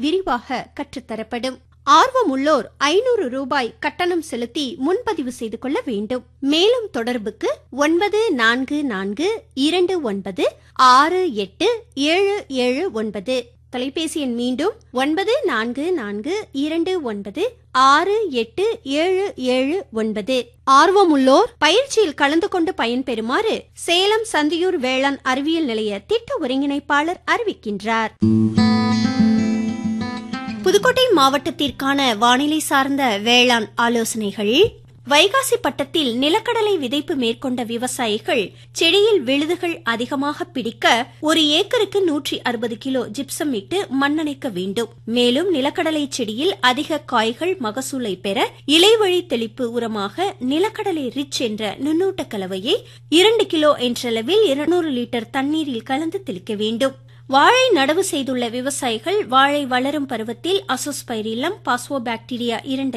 விரிவாக கற்றுத்தரப்படும் ஆர்வமுள்ளோர் ஐநூறு ரூபாய் கட்டணம் செலுத்தி முன்பதிவு செய்து கொள்ள வேண்டும் மேலும் தொடர்புக்கு ஒன்பது நான்கு நான்கு இரண்டு ஒன்பது ஆறு எட்டு ஏழு ஏழு ஒன்பது தொலைபேசி எண் மீண்டும் ஒன்பது நான்கு நான்கு இரண்டு ஒன்பது ஆறு எட்டு ஏழு ஏழு ஒன்பது ஆர்வமுள்ளோர் பயிற்சியில் கலந்து கொண்டு பயன்பெறுமாறு சேலம் சந்தியூர் வேளாண் அறிவியல் நிலைய திட்ட ஒருங்கிணைப்பாளர் அறிவிக்கின்றார் புதுக்கோட்டை மாவட்டத்திற்கான வானிலை சார்ந்த வேளாண் ஆலோசனைகள் வைகாசி பட்டத்தில் நிலக்கடலை விதைப்பு மேற்கொண்ட விவசாயிகள் செடியில் விழுதுகள் அதிகமாக பிடிக்க ஒரு ஏக்கருக்கு நூற்றி அறுபது கிலோ ஜிப்சம் இட்டு மண்ணணைக்க வேண்டும் மேலும் நிலக்கடலை செடியில் அதிக காய்கள் மகசூலை பெற இலைவழி தெளிப்பு உரமாக நிலக்கடலை ரிச் என்ற நுண்ணூட்ட கலவையை இரண்டு கிலோ என்றளவில் இருநூறு லிட்டர் தண்ணீரில் கலந்து தெளிக்க வேண்டும் வாழை நடவு செய்துள்ள விவசாயிகள் வாழை வளரும் பருவத்தில் அசோஸ்பைரிலம் பாஸ்வோபாக்டீரியா இரண்டு